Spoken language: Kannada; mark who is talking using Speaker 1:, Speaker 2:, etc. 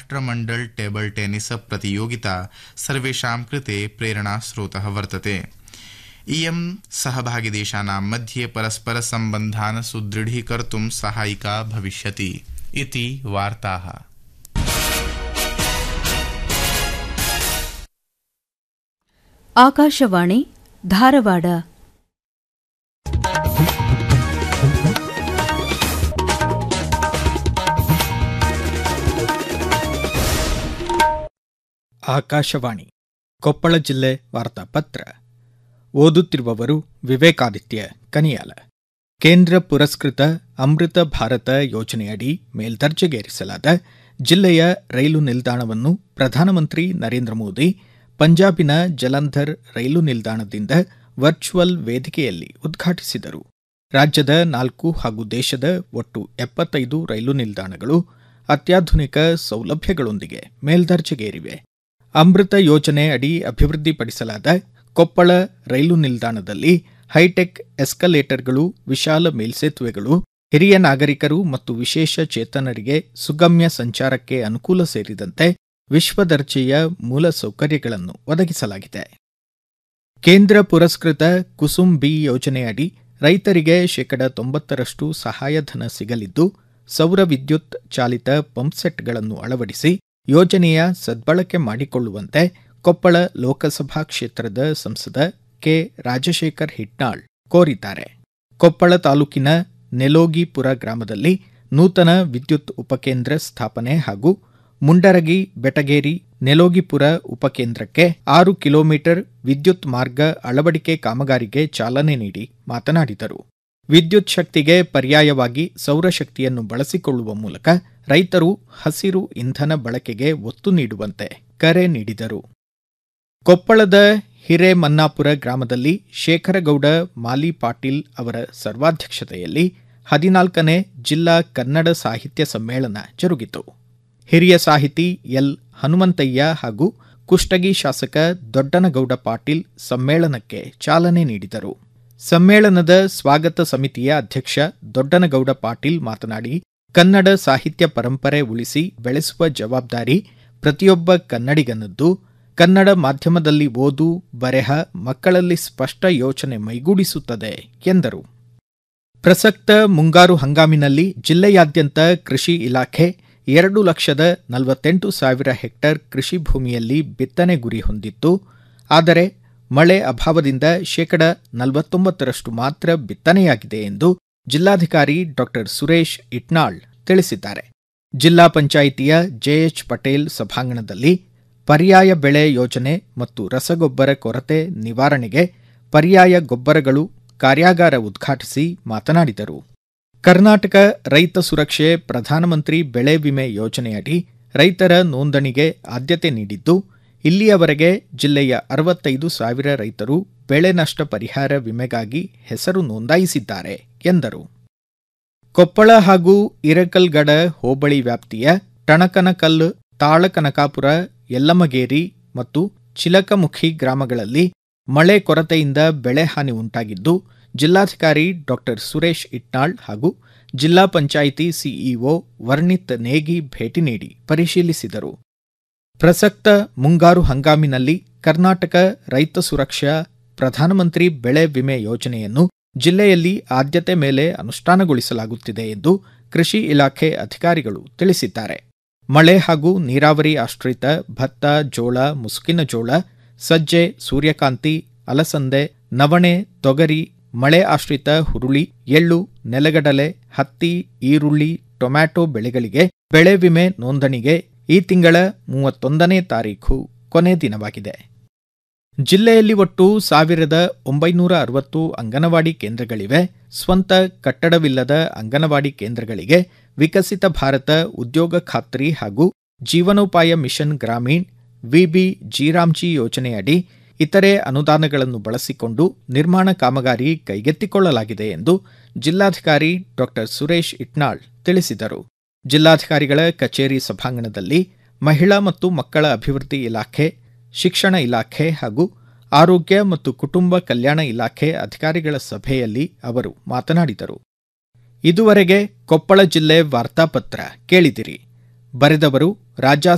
Speaker 1: राष्ट्रमण्डल टेबल टेनिस प्रतियोगिता सर्वेषां कृते प्रेरणास्रोतः वर्तते इयं सहभागिदेशानां मध्ये परस्परसम्बन्धान् सुदृढीकर्तुं सहायिका भविष्यति इति वार्ताः
Speaker 2: ಆಕಾಶವಾಣಿ ಧಾರವಾಡ
Speaker 3: ಆಕಾಶವಾಣಿ ಕೊಪ್ಪಳ ಜಿಲ್ಲೆ ವಾರ್ತಾಪತ್ರ ಓದುತ್ತಿರುವವರು ವಿವೇಕಾದಿತ್ಯ ಕನಿಯಾಲ ಕೇಂದ್ರ ಪುರಸ್ಕೃತ ಅಮೃತ ಭಾರತ ಯೋಜನೆಯಡಿ ಮೇಲ್ದರ್ಜೆಗೇರಿಸಲಾದ ಜಿಲ್ಲೆಯ ರೈಲು ನಿಲ್ದಾಣವನ್ನು ಪ್ರಧಾನಮಂತ್ರಿ ನರೇಂದ್ರ ಮೋದಿ ಪಂಜಾಬಿನ ಜಲಂಧರ್ ರೈಲು ನಿಲ್ದಾಣದಿಂದ ವರ್ಚುವಲ್ ವೇದಿಕೆಯಲ್ಲಿ ಉದ್ಘಾಟಿಸಿದರು ರಾಜ್ಯದ ನಾಲ್ಕು ಹಾಗೂ ದೇಶದ ಒಟ್ಟು ಎಪ್ಪತ್ತೈದು ರೈಲು ನಿಲ್ದಾಣಗಳು ಅತ್ಯಾಧುನಿಕ ಸೌಲಭ್ಯಗಳೊಂದಿಗೆ ಮೇಲ್ದರ್ಜೆಗೇರಿವೆ ಅಮೃತ ಯೋಜನೆ ಅಡಿ ಅಭಿವೃದ್ಧಿಪಡಿಸಲಾದ ಕೊಪ್ಪಳ ರೈಲು ನಿಲ್ದಾಣದಲ್ಲಿ ಹೈಟೆಕ್ ಎಸ್ಕಲೇಟರ್ಗಳು ವಿಶಾಲ ಮೇಲ್ಸೇತುವೆಗಳು ಹಿರಿಯ ನಾಗರಿಕರು ಮತ್ತು ವಿಶೇಷ ಚೇತನರಿಗೆ ಸುಗಮ್ಯ ಸಂಚಾರಕ್ಕೆ ಅನುಕೂಲ ಸೇರಿದಂತೆ ವಿಶ್ವದರ್ಜೆಯ ಮೂಲ ಸೌಕರ್ಯಗಳನ್ನು ಒದಗಿಸಲಾಗಿದೆ ಕೇಂದ್ರ ಪುರಸ್ಕೃತ ಕುಸುಮ್ ಬಿ ಯೋಜನೆಯಡಿ ರೈತರಿಗೆ ಶೇಕಡ ತೊಂಬತ್ತರಷ್ಟು ಸಹಾಯಧನ ಸಿಗಲಿದ್ದು ಸೌರ ವಿದ್ಯುತ್ ಚಾಲಿತ ಪಂಪ್ಸೆಟ್ಗಳನ್ನು ಅಳವಡಿಸಿ ಯೋಜನೆಯ ಸದ್ಬಳಕೆ ಮಾಡಿಕೊಳ್ಳುವಂತೆ ಕೊಪ್ಪಳ ಲೋಕಸಭಾ ಕ್ಷೇತ್ರದ ಸಂಸದ ಕೆ ರಾಜಶೇಖರ್ ಹಿಟ್ನಾಳ್ ಕೋರಿದ್ದಾರೆ ಕೊಪ್ಪಳ ತಾಲೂಕಿನ ನೆಲೋಗಿಪುರ ಗ್ರಾಮದಲ್ಲಿ ನೂತನ ವಿದ್ಯುತ್ ಉಪಕೇಂದ್ರ ಸ್ಥಾಪನೆ ಹಾಗೂ ಮುಂಡರಗಿ ಬೆಟಗೇರಿ ನೆಲೋಗಿಪುರ ಉಪಕೇಂದ್ರಕ್ಕೆ ಆರು ಕಿಲೋಮೀಟರ್ ವಿದ್ಯುತ್ ಮಾರ್ಗ ಅಳವಡಿಕೆ ಕಾಮಗಾರಿಗೆ ಚಾಲನೆ ನೀಡಿ ಮಾತನಾಡಿದರು ವಿದ್ಯುತ್ ಶಕ್ತಿಗೆ ಪರ್ಯಾಯವಾಗಿ ಸೌರಶಕ್ತಿಯನ್ನು ಬಳಸಿಕೊಳ್ಳುವ ಮೂಲಕ ರೈತರು ಹಸಿರು ಇಂಧನ ಬಳಕೆಗೆ ಒತ್ತು ನೀಡುವಂತೆ ಕರೆ ನೀಡಿದರು ಕೊಪ್ಪಳದ ಹಿರೇಮನ್ನಾಪುರ ಗ್ರಾಮದಲ್ಲಿ ಶೇಖರಗೌಡ ಮಾಲಿ ಪಾಟೀಲ್ ಅವರ ಸರ್ವಾಧ್ಯಕ್ಷತೆಯಲ್ಲಿ ಹದಿನಾಲ್ಕನೇ ಜಿಲ್ಲಾ ಕನ್ನಡ ಸಾಹಿತ್ಯ ಸಮ್ಮೇಳನ ಜರುಗಿತು ಹಿರಿಯ ಸಾಹಿತಿ ಎಲ್ ಹನುಮಂತಯ್ಯ ಹಾಗೂ ಕುಷ್ಟಗಿ ಶಾಸಕ ದೊಡ್ಡನಗೌಡ ಪಾಟೀಲ್ ಸಮ್ಮೇಳನಕ್ಕೆ ಚಾಲನೆ ನೀಡಿದರು ಸಮ್ಮೇಳನದ ಸ್ವಾಗತ ಸಮಿತಿಯ ಅಧ್ಯಕ್ಷ ದೊಡ್ಡನಗೌಡ ಪಾಟೀಲ್ ಮಾತನಾಡಿ ಕನ್ನಡ ಸಾಹಿತ್ಯ ಪರಂಪರೆ ಉಳಿಸಿ ಬೆಳೆಸುವ ಜವಾಬ್ದಾರಿ ಪ್ರತಿಯೊಬ್ಬ ಕನ್ನಡಿಗನದ್ದು ಕನ್ನಡ ಮಾಧ್ಯಮದಲ್ಲಿ ಓದು ಬರೆಹ ಮಕ್ಕಳಲ್ಲಿ ಸ್ಪಷ್ಟ ಯೋಚನೆ ಮೈಗೂಡಿಸುತ್ತದೆ ಎಂದರು ಪ್ರಸಕ್ತ ಮುಂಗಾರು ಹಂಗಾಮಿನಲ್ಲಿ ಜಿಲ್ಲೆಯಾದ್ಯಂತ ಕೃಷಿ ಇಲಾಖೆ ಎರಡು ಲಕ್ಷದ ನಲವತ್ತೆಂಟು ಸಾವಿರ ಹೆಕ್ಟೇರ್ ಕೃಷಿ ಭೂಮಿಯಲ್ಲಿ ಬಿತ್ತನೆ ಗುರಿ ಹೊಂದಿತ್ತು ಆದರೆ ಮಳೆ ಅಭಾವದಿಂದ ಶೇಕಡ ನಲವತ್ತೊಂಬತ್ತರಷ್ಟು ಮಾತ್ರ ಬಿತ್ತನೆಯಾಗಿದೆ ಎಂದು ಜಿಲ್ಲಾಧಿಕಾರಿ ಡಾ ಸುರೇಶ್ ಇಟ್ನಾಳ್ ತಿಳಿಸಿದ್ದಾರೆ ಜಿಲ್ಲಾ ಪಂಚಾಯಿತಿಯ ಜೆಎಚ್ ಪಟೇಲ್ ಸಭಾಂಗಣದಲ್ಲಿ ಪರ್ಯಾಯ ಬೆಳೆ ಯೋಜನೆ ಮತ್ತು ರಸಗೊಬ್ಬರ ಕೊರತೆ ನಿವಾರಣೆಗೆ ಪರ್ಯಾಯ ಗೊಬ್ಬರಗಳು ಕಾರ್ಯಾಗಾರ ಉದ್ಘಾಟಿಸಿ ಮಾತನಾಡಿದರು ಕರ್ನಾಟಕ ರೈತ ಸುರಕ್ಷೆ ಪ್ರಧಾನಮಂತ್ರಿ ಬೆಳೆ ವಿಮೆ ಯೋಜನೆಯಡಿ ರೈತರ ನೋಂದಣಿಗೆ ಆದ್ಯತೆ ನೀಡಿದ್ದು ಇಲ್ಲಿಯವರೆಗೆ ಜಿಲ್ಲೆಯ ಅರವತ್ತೈದು ಸಾವಿರ ರೈತರು ಬೆಳೆ ನಷ್ಟ ಪರಿಹಾರ ವಿಮೆಗಾಗಿ ಹೆಸರು ನೋಂದಾಯಿಸಿದ್ದಾರೆ ಎಂದರು ಕೊಪ್ಪಳ ಹಾಗೂ ಇರಕಲ್ಗಡ ಹೋಬಳಿ ವ್ಯಾಪ್ತಿಯ ಟಣಕನಕಲ್ ತಾಳಕನಕಾಪುರ ಯಲ್ಲಮಗೇರಿ ಮತ್ತು ಚಿಲಕಮುಖಿ ಗ್ರಾಮಗಳಲ್ಲಿ ಮಳೆ ಕೊರತೆಯಿಂದ ಬೆಳೆ ಹಾನಿ ಉಂಟಾಗಿದ್ದು ಜಿಲ್ಲಾಧಿಕಾರಿ ಡಾ ಸುರೇಶ್ ಇಟ್ನಾಳ್ ಹಾಗೂ ಜಿಲ್ಲಾ ಪಂಚಾಯಿತಿ ಸಿಇಒ ವರ್ಣಿತ್ ನೇಗಿ ಭೇಟಿ ನೀಡಿ ಪರಿಶೀಲಿಸಿದರು ಪ್ರಸಕ್ತ ಮುಂಗಾರು ಹಂಗಾಮಿನಲ್ಲಿ ಕರ್ನಾಟಕ ರೈತ ಸುರಕ್ಷಾ ಪ್ರಧಾನಮಂತ್ರಿ ಬೆಳೆ ವಿಮೆ ಯೋಜನೆಯನ್ನು ಜಿಲ್ಲೆಯಲ್ಲಿ ಆದ್ಯತೆ ಮೇಲೆ ಅನುಷ್ಠಾನಗೊಳಿಸಲಾಗುತ್ತಿದೆ ಎಂದು ಕೃಷಿ ಇಲಾಖೆ ಅಧಿಕಾರಿಗಳು ತಿಳಿಸಿದ್ದಾರೆ ಮಳೆ ಹಾಗೂ ನೀರಾವರಿ ಆಶ್ರಿತ ಭತ್ತ ಜೋಳ ಮುಸುಕಿನ ಜೋಳ ಸಜ್ಜೆ ಸೂರ್ಯಕಾಂತಿ ಅಲಸಂದೆ ನವಣೆ ತೊಗರಿ ಮಳೆ ಆಶ್ರಿತ ಹುರುಳಿ ಎಳ್ಳು ನೆಲಗಡಲೆ ಹತ್ತಿ ಈರುಳ್ಳಿ ಟೊಮ್ಯಾಟೊ ಬೆಳೆಗಳಿಗೆ ಬೆಳೆ ವಿಮೆ ನೋಂದಣಿಗೆ ಈ ತಿಂಗಳ ಮೂವತ್ತೊಂದನೇ ತಾರೀಖು ಕೊನೆ ದಿನವಾಗಿದೆ ಜಿಲ್ಲೆಯಲ್ಲಿ ಒಟ್ಟು ಸಾವಿರದ ಒಂಬೈನೂರ ಅರವತ್ತು ಅಂಗನವಾಡಿ ಕೇಂದ್ರಗಳಿವೆ ಸ್ವಂತ ಕಟ್ಟಡವಿಲ್ಲದ ಅಂಗನವಾಡಿ ಕೇಂದ್ರಗಳಿಗೆ ವಿಕಸಿತ ಭಾರತ ಉದ್ಯೋಗ ಖಾತ್ರಿ ಹಾಗೂ ಜೀವನೋಪಾಯ ಮಿಷನ್ ಗ್ರಾಮೀಣ್ ವಿಬಿ ಜೀರಾಮ್ಜಿ ಯೋಜನೆಯಡಿ ಇತರೆ ಅನುದಾನಗಳನ್ನು ಬಳಸಿಕೊಂಡು ನಿರ್ಮಾಣ ಕಾಮಗಾರಿ ಕೈಗೆತ್ತಿಕೊಳ್ಳಲಾಗಿದೆ ಎಂದು ಜಿಲ್ಲಾಧಿಕಾರಿ ಡಾ ಸುರೇಶ್ ಇಟ್ನಾಳ್ ತಿಳಿಸಿದರು ಜಿಲ್ಲಾಧಿಕಾರಿಗಳ ಕಚೇರಿ ಸಭಾಂಗಣದಲ್ಲಿ ಮಹಿಳಾ ಮತ್ತು ಮಕ್ಕಳ ಅಭಿವೃದ್ಧಿ ಇಲಾಖೆ ಶಿಕ್ಷಣ ಇಲಾಖೆ ಹಾಗೂ ಆರೋಗ್ಯ ಮತ್ತು ಕುಟುಂಬ ಕಲ್ಯಾಣ ಇಲಾಖೆ ಅಧಿಕಾರಿಗಳ ಸಭೆಯಲ್ಲಿ ಅವರು ಮಾತನಾಡಿದರು ಇದುವರೆಗೆ ಕೊಪ್ಪಳ ಜಿಲ್ಲೆ ವಾರ್ತಾಪತ್ರ ಕೇಳಿದಿರಿ ಬರೆದವರು ರಾಜಾ